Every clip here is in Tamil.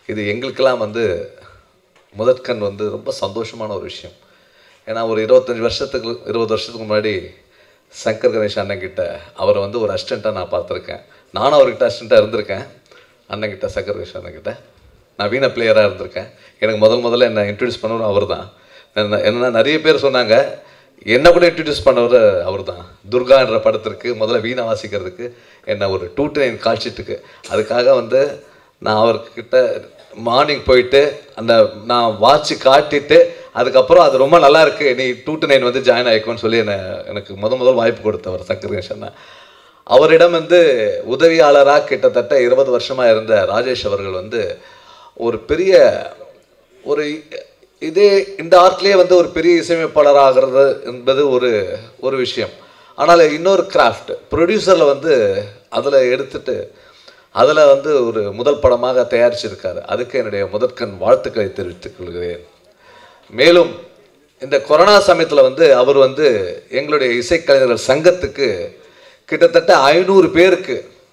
இது எங்களுக்கெல்லாம் வந்து முதற்கண் வந்து ரொம்ப சந்தோஷமான ஒரு விஷயம் ஏன்னா ஒரு இருபத்தஞ்சி வருஷத்துக்கு இருபது வருஷத்துக்கு முன்னாடி சங்கர் கணேஷ் அண்ணன்கிட்ட அவரை வந்து ஒரு அசிஸ்டண்ட்டாக நான் பார்த்துருக்கேன் நானும் அவர்கிட்ட அசிஸ்டண்ட்டாக இருந்திருக்கேன் அண்ணன்கிட்ட சங்கர் கணேஷ் அண்ணன்கிட்ட நான் வீண பிளேயராக இருந்திருக்கேன் எனக்கு முதல் முதல்ல என்னை இன்ட்ரடியூஸ் பண்ணவர் அவர் தான் என்னன்னா நிறைய பேர் சொன்னாங்க என்ன கூட இன்ட்ரடியூஸ் பண்ணவர் அவர் தான் துர்கா என்ற படத்திற்கு முதல்ல வீணை வாசிக்கிறதுக்கு என்ன ஒரு டூ டு நைன் கால்ஷீட்டுக்கு அதுக்காக வந்து நான் அவர்கிட்ட மார்னிங் போயிட்டு அந்த நான் வாட்ச் காட்டிட்டு அதுக்கப்புறம் அது ரொம்ப நல்லா இருக்கு நீ டூ டு நைன் வந்து ஜாயின் ஆயிக்கோன்னு சொல்லி என்னை எனக்கு முத முதல் வாய்ப்பு கொடுத்தவர் சங்கர் கணேசன் அவரிடம் வந்து உதவியாளராக கிட்டத்தட்ட இருபது வருஷமாக இருந்த ராஜேஷ் அவர்கள் வந்து ஒரு பெரிய ஒரு இதே இந்த ஆர்ட்லேயே வந்து ஒரு பெரிய இசையமைப்பாளர் ஆகிறது என்பது ஒரு ஒரு விஷயம் ஆனால் இன்னொரு கிராஃப்ட் ப்ரொடியூசரில் வந்து அதில் எடுத்துட்டு அதில் வந்து ஒரு முதல் படமாக தயாரிச்சிருக்காரு அதுக்கு என்னுடைய முதற்கண் வாழ்த்துக்களை தெரிவித்துக் கொள்கிறேன் மேலும் இந்த கொரோனா சமயத்தில் வந்து அவர் வந்து எங்களுடைய இசைக்கலைஞர்கள் சங்கத்துக்கு கிட்டத்தட்ட ஐநூறு பேருக்கு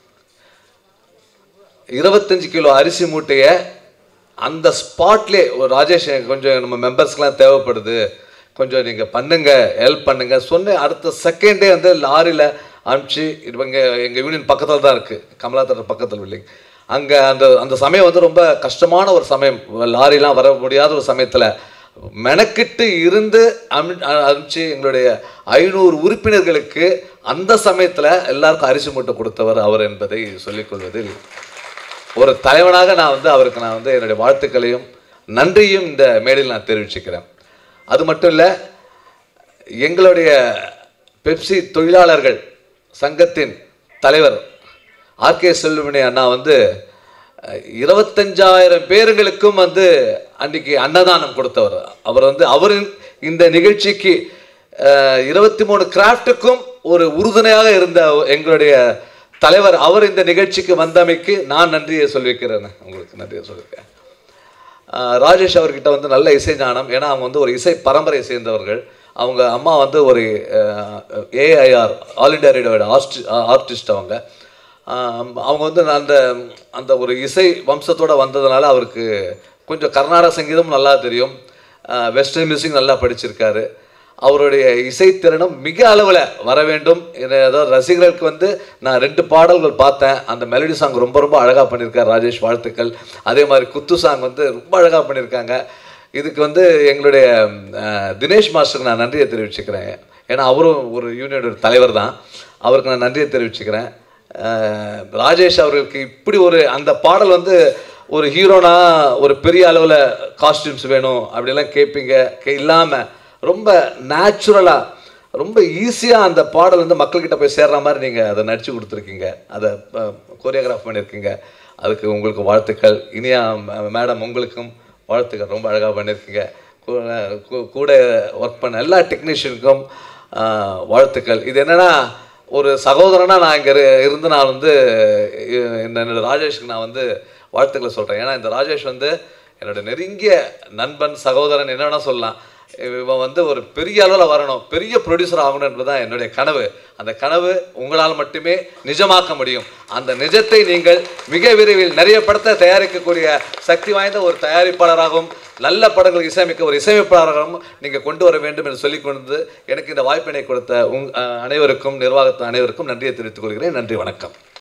இருபத்தஞ்சு கிலோ அரிசி மூட்டையை அந்த ஸ்பாட்லே ஒரு ராஜேஷ் எனக்கு கொஞ்சம் நம்ம மெம்பர்ஸ்க்கெலாம் தேவைப்படுது கொஞ்சம் நீங்கள் பண்ணுங்க ஹெல்ப் பண்ணுங்க சொன்ன அடுத்த செகண்டே வந்து லாரியில் அனுப்பிச்சு இவங்க எங்கள் யூனியன் பக்கத்தில் தான் இருக்குது கமலா தேட்டர் பக்கத்தில் பில்டிங் அங்கே அந்த அந்த சமயம் வந்து ரொம்ப கஷ்டமான ஒரு சமயம் லாரிலாம் வர முடியாத ஒரு சமயத்தில் மெனக்கிட்டு இருந்து அமி அனுப்பிச்சு எங்களுடைய ஐநூறு உறுப்பினர்களுக்கு அந்த சமயத்தில் எல்லாருக்கும் அரிசி மூட்டை கொடுத்தவர் அவர் என்பதை சொல்லிக்கொள்வதில் ஒரு தலைவனாக நான் வந்து அவருக்கு நான் வந்து என்னுடைய வாழ்த்துக்களையும் நன்றியும் இந்த மேடையில் நான் தெரிவிச்சுக்கிறேன் அது மட்டும் இல்லை எங்களுடைய பெப்சி தொழிலாளர்கள் சங்கத்தின் தலைவர் ஆர்கே செல்வமணி அண்ணா வந்து அஹ், இருபத்தஞ்சாயிரம் பேருங்களுக்கும் வந்து அன்னைக்கு அன்னதானம் கொடுத்தவர் அவர் வந்து அவரின் இந்த நிகழ்ச்சிக்கு இருபத்தி மூணு கிராஃப்ட்டுக்கும் ஒரு உறுதுணையாக இருந்த எங்களுடைய தலைவர் அவர் இந்த நிகழ்ச்சிக்கு வந்தமைக்கு நான் நன்றியை சொல்லியிருக்கிறேன் உங்களுக்கு நன்றியை சொல்லியிருக்கேன் ஆஹ் ராஜேஷ் அவர்கிட்ட வந்து நல்ல இசை ஞானம் ஏன்னா அவங்க வந்து ஒரு இசை பரம்பரையை சேர்ந்தவர்கள் அவங்க அம்மா வந்து ஒரு ஏஐஆர் ஆல் இண்டியா ரேடியோட ஆர்டி ஆர்டிஸ்ட் அவங்க ஆஹ் அவங்க வந்து அந்த அந்த ஒரு இசை வம்சத்தோட வந்ததுனால அவருக்கு கொஞ்சம் கர்நாடக சங்கீதம் நல்லா தெரியும் வெஸ்டர்ன் மியூசிக் நல்லா படிச்சிருக்காரு அவருடைய இசைத்திறனும் மிக அளவில் வர வேண்டும் இதை அதாவது ரசிகர்களுக்கு வந்து நான் ரெண்டு பாடல்கள் பார்த்தேன் அந்த மெலடி சாங் ரொம்ப ரொம்ப அழகாக பண்ணியிருக்கார் ராஜேஷ் வாழ்த்துக்கள் அதே மாதிரி குத்து சாங் வந்து ரொம்ப அழகாக பண்ணியிருக்காங்க இதுக்கு வந்து எங்களுடைய அஹ், தினேஷ் மாஸ்டருக்கு நான் நன்றியை தெரிவிச்சுக்கிறேன் ஏன்னா அவரும் ஒரு யூனியனோட தலைவர் தான் அவருக்கு நான் நன்றியை தெரிவிச்சுக்கிறேன் அஹ், ராஜேஷ் அவர்களுக்கு இப்படி ஒரு அந்த பாடல் வந்து ஒரு ஹீரோனா ஒரு பெரிய அளவில் காஸ்டியூம்ஸ் வேணும் அப்படிலாம் கேட்பீங்க கே இல்லாமல் ரொம்ப நேச்சுரலாக ரொம்ப ஈஸியாக அந்த பாடல் வந்து மக்கள்கிட்ட போய் சேர்ற மாதிரி நீங்கள் அதை நடிச்சு கொடுத்துருக்கீங்க அதை கோரியோகிராஃப் பண்ணியிருக்கீங்க அதுக்கு உங்களுக்கு வாழ்த்துக்கள் இனியா ம- மேடம் உங்களுக்கும் வாழ்த்துக்கள் ரொம்ப அழகாக பண்ணியிருக்கீங்க கூட- கூ- கூட ஒர்க் பண்ண எல்லா டெக்னீஷியனுக்கும் வாழ்த்துக்கள் இது என்னன்னா ஒரு சகோதரனா நான் இங்கே இருந்து நான் வந்து இ- என்னோட ராஜேஷ்க்கு நான் வந்து வாழ்த்துக்களை சொல்கிறேன் ஏன்னா இந்த ராஜேஷ் வந்து என்னோட நெருங்கிய நண்பன் சகோதரன் என்ன வேணா சொல்லலாம் இவன் வந்து ஒரு பெரிய அளவில் வரணும் பெரிய ப்ரொடியூசர் ஆகணும் என்பதுதான் என்னுடைய கனவு அந்த கனவு உங்களால் மட்டுமே நிஜமாக்க முடியும் அந்த நிஜத்தை நீங்கள் மிக விரைவில் நிறைய படத்தை தயாரிக்கக்கூடிய சக்தி வாய்ந்த ஒரு தயாரிப்பாளராகவும் நல்ல படங்களுக்கு இசையமைக்க ஒரு இசையமைப்பாளராகவும் நீங்கள் கொண்டு வர வேண்டும் என்று சொல்லிக் கொண்டு எனக்கு இந்த வாய்ப்பினை கொடுத்த உங் அஹ் அனைவருக்கும் நிர்வாகத்தின் அனைவருக்கும் நன்றியை தெரிவித்துக் கொள்கிறேன் நன்றி வணக்கம்